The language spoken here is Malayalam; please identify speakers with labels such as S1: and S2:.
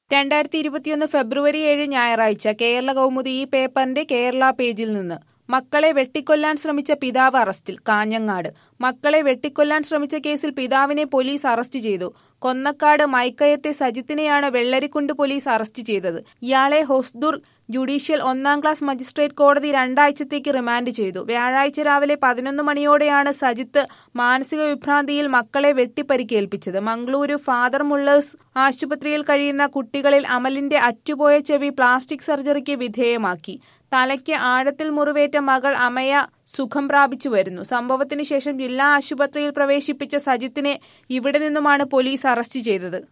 S1: രണ്ടായിരത്തി ഇരുപത്തിയൊന്ന് ഫെബ്രുവരി ഏഴ് ഞായറാഴ്ച കേരള കൗമുദി ഈ പേപ്പറിന്റെ കേരള പേജിൽ നിന്ന് മക്കളെ വെട്ടിക്കൊല്ലാൻ ശ്രമിച്ച പിതാവ് അറസ്റ്റിൽ കാഞ്ഞങ്ങാട് മക്കളെ വെട്ടിക്കൊല്ലാൻ ശ്രമിച്ച കേസിൽ പിതാവിനെ പോലീസ് അറസ്റ്റ് ചെയ്തു കൊന്നക്കാട് മൈക്കയത്തെ സജിത്തിനെയാണ് വെള്ളരിക്കുണ്ട് പോലീസ് അറസ്റ്റ് ചെയ്തത് ഇയാളെ ഹൊസ്ദുർ ജുഡീഷ്യൽ ഒന്നാം ക്ലാസ് മജിസ്ട്രേറ്റ് കോടതി രണ്ടാഴ്ചത്തേക്ക് റിമാൻഡ് ചെയ്തു വ്യാഴാഴ്ച രാവിലെ പതിനൊന്ന് മണിയോടെയാണ് സജിത്ത് മാനസിക വിഭ്രാന്തിയിൽ മക്കളെ വെട്ടിപ്പരിക്കേൽപ്പിച്ചത് മംഗളൂരു ഫാദർ മുള്ളേഴ്സ് ആശുപത്രിയിൽ കഴിയുന്ന കുട്ടികളിൽ അമലിന്റെ അറ്റുപോയ ചെവി പ്ലാസ്റ്റിക് സർജറിക്ക് വിധേയമാക്കി തലയ്ക്ക് ആഴത്തിൽ മുറിവേറ്റ മകൾ അമയ സുഖം പ്രാപിച്ചു വരുന്നു സംഭവത്തിന് ശേഷം ജില്ലാ ആശുപത്രിയിൽ പ്രവേശിപ്പിച്ച സജിത്തിനെ ഇവിടെ നിന്നുമാണ് പോലീസ് അറസ്റ്റ് ചെയ്തത്